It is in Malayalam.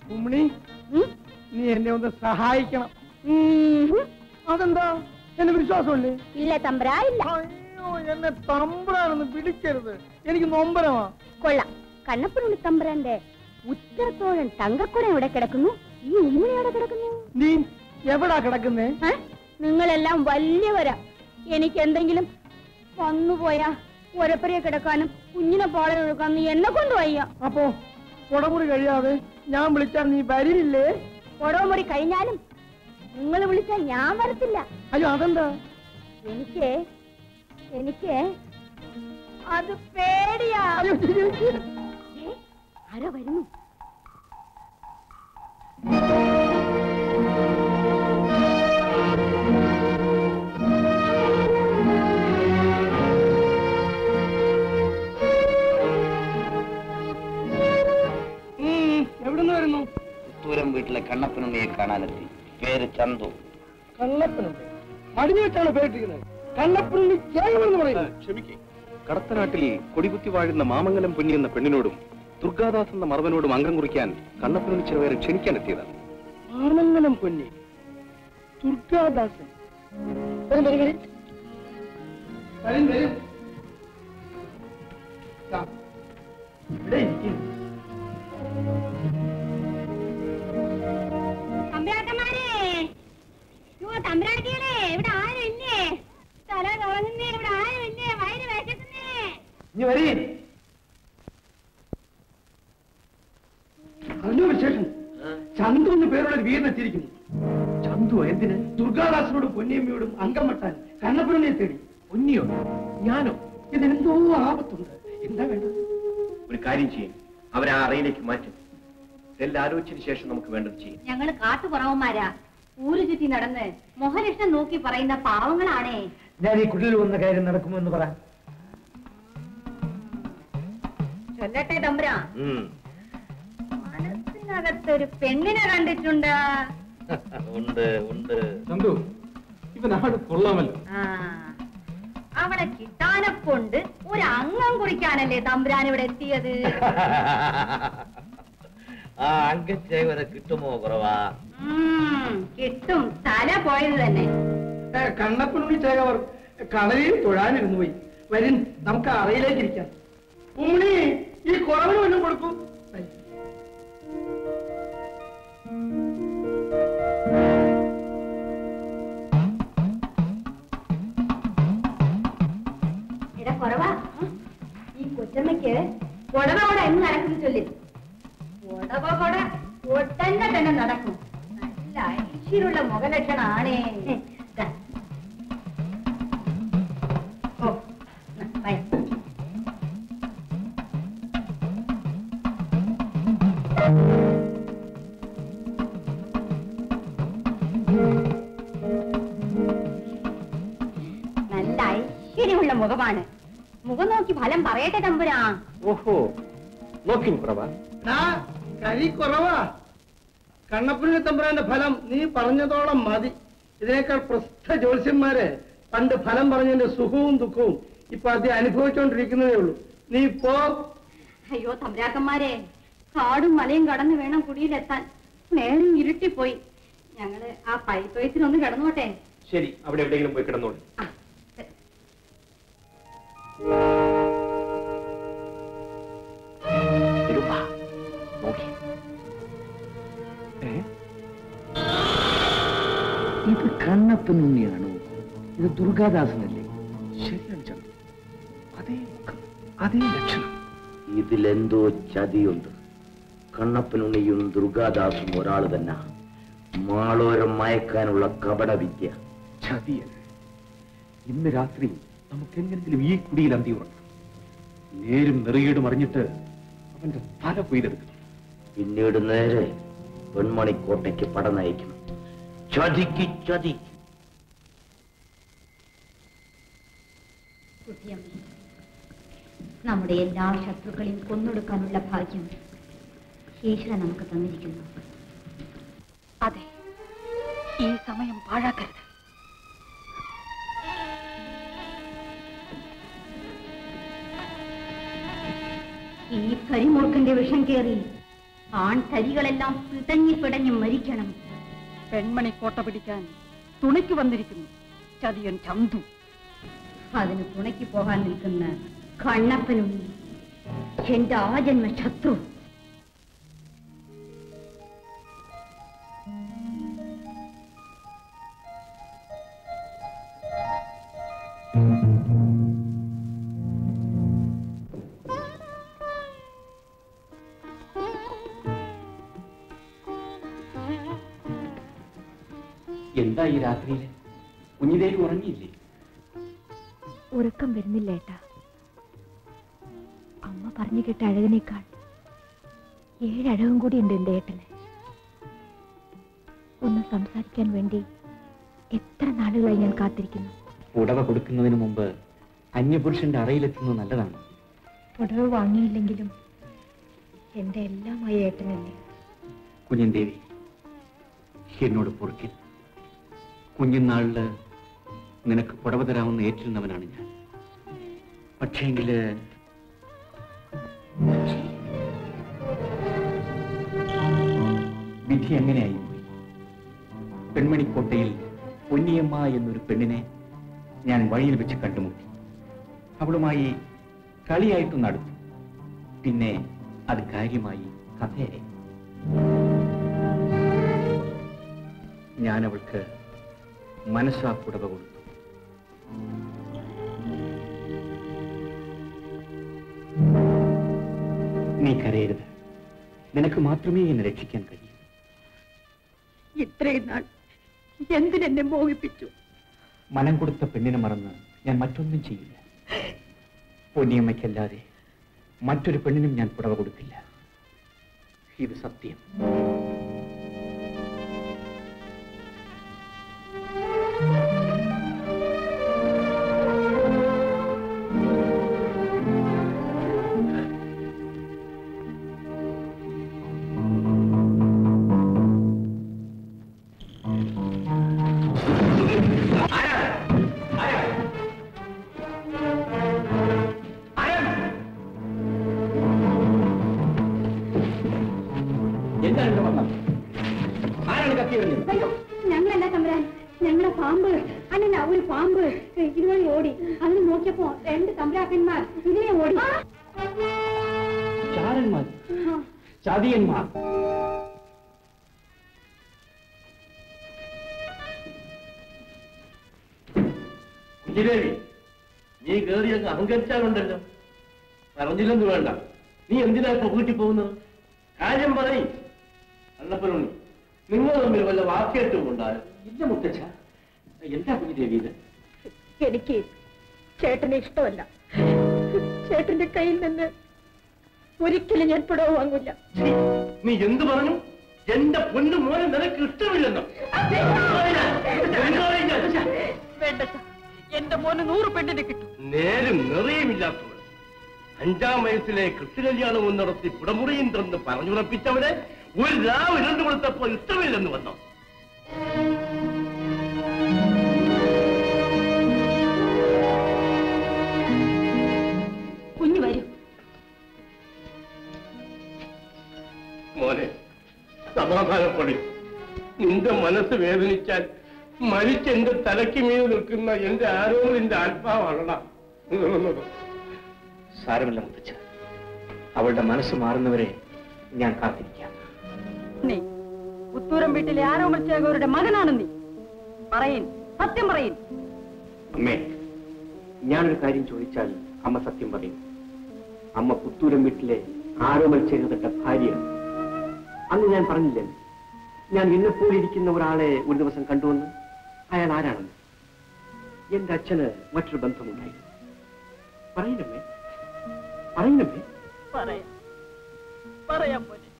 ഉമ്മണി ഉം? നീ എന്നെ ഒന്ന് സഹായിക്കണം ഉം. അതെന്താ എന്നെ വിശ്വാസമല്ലേ ഇല്ല തമ്പ്ര ഇല്ല അയ്യോ എന്നെ തമ്പ്രാനൊന്ന് പിടിക്കരുത് എനിക്ക് നൊമ്പരമാ കൊള്ളാം കണ്ണപ്പനുള്ളി തമ്പ്രാന്റെ ഉത്തരത്തോഴൻ തങ്കക്കുടം എവിടെ കിടക്കുന്നു ഈ ഉമ്മണി എവിടെ കിടക്കുന്നു നീ എവിടാ കിടക്കുന്നേ ഏ? നിങ്ങളെല്ലാം വലിയവരാ എനിക്ക് എന്തെങ്കിലും വന്നുപോയാ ഒരപ്പരയെ കിടക്കാനും കുഞ്ഞിനെ പാളെ ഒഴുക്കാനും എന്നെ കൊണ്ട് വയ്യ അപ്പോ കുടമുറി കഴിയാതെ ഞാൻ വിളിച്ചാൽ നീ വരില്ലേ ഒടവുമുറി കഴിഞ്ഞാലും നിങ്ങൾ വിളിച്ചാൽ ഞാൻ വരത്തില്ല അയ്യോ അതെന്താ എനിക്ക് എനിക്ക് അത് പേടിയാ അയ്യോ ചേച്ചി. ഏ, ആരോ വരുന്നു ഉം, എവിടുന്ന് വരുന്നു പുത്തൂരം വീട്ടിലെ കണ്ണപ്പനുണ്ണിയെ കാണാനെത്തി പേര് ചന്തു കള്ളപ്പനുണ്ട് മടിഞ്ഞു വെച്ചാണ് പേരിട്ടിരിക്കുന്നത് കള്ളപ്പനുണ്ണി ചേകമെന്ന് പറയുന്നത് ക്ഷമിക്കേ കടത്തനാട്ടിൽ കൊടികുത്തി വാഴുന്ന മാമംഗലം പൊന്നി എന്ന പെണ്ണിനോടും ദുർഗാദാസ് എന്ന മർവനോടും അംഗം കുറിക്കാൻ കണ്ണപ്പനുണ്ണി ചിലവേറെ ക്ഷണിക്കാനെത്തിയതാണ് ആർമംഗലം പൊന്നി ദുർഗാദാസൻ വരും വരും വരും വരും വരും ദാ, ഇവിടെ ഇരിക്കുന്നു തമ്പുരാക്കന്മാരെ യോ തമ്പുരാട്ടികളെ ഇവിടെ ആരും ഇല്ലേ തല തുറങ്ങുന്നേ ഇവിടെ ആരും ഇല്ലേ വയറ് വിശക്കുന്നേ ഇനി വരീ അതിന്റെ വിശേഷം ചന്തു എന്ന് പേരുള്ള ഒരു വീരൻ എത്തിയിരിക്കുന്നു ചന്തു എന്തിന് ദുർഗാദാസിനോടും പൊന്നിയമ്മയോടും അംഗം വെട്ടാൻ കണ്ണപ്പുരനെ തേടി പൊന്നിയോ ഞാനോ ഇതിനെന്തോ ആപത്തുണ്ട് എന്താ വേണ്ടത് ഒരു കാര്യം ചെയ്യും അവരെ ആ അറയിലേക്ക് മാറ്റും ഇതെല്ലാം ആലോചിച്ചതിന് ശേഷം നമുക്ക് വേണ്ടത് ചെയ്യും ഞങ്ങള് കാട്ടുപുറവന്മാരാ ഊരു ചുറ്റി നടന്ന് മോഹലക്ഷ്ണം നോക്കി പറയുന്ന പാവങ്ങളാണേ ഞാൻ ഈ കുട്ടിൽ വന്ന കാര്യം നടക്കുമെന്ന് പറ ചൊല്ലട്ടെ തമ്പുരാ മനസ്സിനകത്തൊരു പെണ്ണിനെ കണ്ടിട്ടുണ്ട് ഉണ്ട് ഉണ്ട് ചന്തു ഇവൻ ആട് കൊള്ളാമല്ലോ ആ അവളെ കിട്ടാനെ കൊണ്ട് ഒരു അംഗം കുറിക്കാനല്ലേ തമ്പുരാൻ ഇവിടെ എത്തിയത് ആ അംഗച്ചേവരെ കിട്ടുമോ കുറവാ ഉം, കിട്ടും തല പോയത് തന്നെ കണ്ണപ്പനുണ്ണി ചേകവർ കടലിൽ തൊഴാനിരുന്നു പോയി വരും നമുക്ക് അറയിലേക്ക് ഇരിക്കാം ഉമ്മണി ഈ കുറവിന് വല്ലതും കൊടുക്കും ഇട കുറവാ ഈ കൊച്ചമ്മയ്ക്ക് കൊടവ കൊട എന്ന് നടക്കുന്നു ചൊല്ലി കൊടവ കൊട ഒട്ടന്നെ തന്നെ നടക്കും നല്ല ഐശ്വര്യമുള്ള മുഖലക്ഷണാണേ ദാ. ഓ, ന, വയ. നല്ല ഐശ്വര്യമുള്ള മുഖമാണ് മുഖം നോക്കി ഫലം പറയട്ടെ തമ്പുരാ ഓഹോ നോക്കി കുറവാ ആ കരി കുറവാ കണ്ണപ്പുണ്ണി തമ്പുരാന്റെ ഫലം നീ പറഞ്ഞതോളം മതി ഇതിനേക്കാൾ പ്രസിദ്ധ ജ്യോത്സ്യന്മാര് പണ്ട് ഫലം പറഞ്ഞതിന്റെ സുഖവും ദുഃഖവും ഇപ്പൊ അത് അനുഭവിച്ചുകൊണ്ടിരിക്കുന്നതേ ഉള്ളൂ നീ പോ അയ്യോ തമ്പുരാക്കന്മാരെ കാടും മലയും കടന്നു വേണം കുടിയിലെത്താൻ നേരം ഇരുട്ടിപ്പോയി ഞങ്ങള് ആ പൈത്തൊയത്തിനൊന്ന് കിടന്നോട്ടെ ശരി അവിടെ എവിടെയെങ്കിലും പോയി കിടന്നോളൂ ആ, ശരി. നോക്കി ഇത് കണ്ണപ്പനുണ്ണിയാണോ ഇത് ദുർഗാദാസനല്ലേ ശരിയാണ് ചന്തു അതേ മുഖം അതേ ലക്ഷണം ഇതിലെന്തോ ചതിയുണ്ട് കണ്ണപ്പനുണ്ണിയും ദുർഗാദാസും ഒരാൾ തന്നെ മാളോരം മയക്കാനുള്ള കപട വിദ്യ ചതിയൻ ഇന്ന് രാത്രി നമുക്ക് എങ്ങനെങ്കിലും ഈ കുടിയിൽ അന്തി ഉറങ്ങാം നേരും നെറിയേടും അറിഞ്ഞിട്ട് അവന്റെ തല കൊയ്തെടുക്കണം പിന്നീട് നേരെ പെൺമണിക്കോട്ടയ്ക്ക് പട നയിക്കണം ചതിക്ക് ചതി കുട്ടിയമ്മേ നമ്മുടെ എല്ലാ ശത്രുക്കളെയും കൊന്നൊടുക്കാനുള്ള ഭാഗ്യം ഈശ്വരൻ നമുക്ക് തന്നിരിക്കുന്നു അതെ ഈ സമയം പാഴാക്കരുത് ഈ കരിമൂർഖന്റെ വിഷം കേറി ആൺ തരികളെല്ലാം പിടഞ്ഞു പിടഞ്ഞു മരിക്കണം പെൺമണി കോട്ട പിടിക്കാൻ തുണയ്ക്ക് വന്നിരിക്കുന്നു ചതിയൻ ചന്തു അതിന് തുണയ്ക്ക് പോകാൻ നിൽക്കുന്ന കണ്ണപ്പനും എന്റെ ആജന്മ ശത്രു എന്താ ഈ രാത്രിയില് കുഞ്ഞിദേവി ഉറങ്ങിയില്ലേ ഉറക്കം വരുന്നില്ല ഏട്ടാ അമ്മ പറഞ്ഞു കേട്ട അഴകിനേക്കാൾ ഏഴഴകും കൂടി ഉണ്ട് എന്റെ ഏട്ടന് ഒന്ന് സംസാരിക്കാൻ വേണ്ടി എത്ര നാളുകളായി ഞാൻ കാത്തിരിക്കുന്നു പുടവ കൊടുക്കുന്നതിന് മുമ്പ് അന്യപുരുഷന്റെ അറയിലെത്തുന്നത് നല്ലതാണ് പുടവ വാങ്ങിയില്ലെങ്കിലും എന്റെ എല്ലാമായി ഏട്ടനല്ലേ കുഞ്ഞൻ ദേവി എന്നോട് പൊറുക്കിൽ കുഞ്ഞുനാളില് നിനക്ക് പുടവ തരാമെന്ന് ഏറ്റിരുന്നവനാണ് ഞാൻ പക്ഷേങ്കില് വിധി എങ്ങനെയായി പോയി പെൺമണിക്കോട്ടയിൽ പൊന്നിയമ്മ എന്നൊരു പെണ്ണിനെ ഞാൻ വഴിയിൽ വെച്ച് കണ്ടുമുട്ടി അവളുമായി കളിയായിട്ടു നടത്തി പിന്നെ അത് കാര്യമായി കഥയായി ഞാൻ അവൾക്ക് മനസ്സാ പുടവ കൊടുത്തു നീ കരയരുത് നിനക്ക് മാത്രമേ എന്നെ രക്ഷിക്കാൻ കഴിയൂ ഇത്രയും നാൾ എന്തിനെന്നെ മോഹിപ്പിച്ചു മനം കൊടുത്ത പെണ്ണിനെ മറന്ന് ഞാൻ മറ്റൊന്നും ചെയ്യില്ല പൊന്നിയമ്മയ്ക്കല്ലാതെ മറ്റൊരു പെണ്ണിനും ഞാൻ പുടവ കൊടുക്കില്ല ഇത് സത്യം എന്താണ് ഇവിടെ വന്നത് ആരാണ് കത്തി എറിഞ്ഞത് അയ്യോ ഞങ്ങളല്ല തമ്പുരാൻ ഞങ്ങളെ പാമ്പ് അല്ല ഒരു പാമ്പ് ഇതുവഴി ഓടി അതിന് നോക്കിയപ്പോ രണ്ട് തമ്പുരാക്കന്മാർ ഇതിനെ ഓടി ചാരന്മാർ ചതിയന്മാർ കുഞ്ഞിദേവി നീ കയറി അങ്ങ് അഹങ്കരിച്ചാലുണ്ടല്ലോ പറഞ്ഞില്ലെന്ന് വേണ്ട നീ എന്തിനാ ഇപ്പൊ വീട്ടിൽ പോകുന്നത് കാര്യം പറയും അണ്ണപ്പനുണ്ണി നിങ്ങൾ തമ്മിൽ വല്ല വാക്കേറ്റവും ഉണ്ടായോ ഇല്ല മുത്തച്ഛ എന്താ കുഞ്ഞിദേവി ഇത് എനിക്ക് ചേട്ടനെ ഇഷ്ടമല്ല ചേട്ടന്റെ കയ്യിൽ നിന്ന് ഒരിക്കലും ഞാൻ പുടവ വാങ്ങില്ല ഛീ, നീ എന്ത് പറഞ്ഞു എന്റെ പൊന്നു മോനെ നിനക്ക് ഇഷ്ടമില്ലെന്നോ വേണ്ട സർ. എന്റെ മോന് നൂറ് പെണ്ണിനെ കിട്ടും നേരും നിറയുമില്ലാത്തവൾ അഞ്ചാം വയസ്സിലെ കൃഷ്ണകല്യാണവും നടത്തി പുടമുറിയും തന്ന് പറഞ്ഞുറപ്പിച്ചവനെ ഒരു രാവ് രണ്ടു കൊടുത്തപ്പോൾ ഇഷ്ടമില്ലെന്ന് വന്നോ കുഞ്ഞു വരും മോനെ സമാധാനപ്പെടും നിന്റെ മനസ്സ് വേദനിച്ചാൽ മരിച്ച് എന്റെ തലയ്ക്ക് മീത് നിൽക്കുന്ന എന്റെ ആരോഗ്യന്റെ ആത്മാവാണടാ സാരമില്ല മുത്തച്ഛ അവളുടെ മനസ്സ് മാറുന്നവരെ ഞാൻ കാത്തിരിക്കാം നീ പുത്തൂരം വീട്ടിലെ ആരോമച്ചേകവരുടെ മകനാണ് നീ പറയിൻ സത്യം പറയിൻ അമ്മേ ഞാനൊരു കാര്യം ചോദിച്ചാൽ അമ്മ സത്യം പറയും അമ്മ പുത്തൂരം വീട്ടിലെ ആരോമൽ ചെയ്തതിട്ട ഭാര്യ അന്ന് ഞാൻ പറഞ്ഞില്ലേ ഞാൻ എന്നെപ്പോലിരിക്കുന്ന ഒരാളെ ഒരു ദിവസം കണ്ടുവന്ന് അയാൾ ആരാണെന്ന് എന്റെ അച്ഛന് മറ്റൊരു ബന്ധമുണ്ടായിരുന്നു പറയുന്നമ്മേ പറയുന്നമ്മേ പറയാം പറയാം പോലെ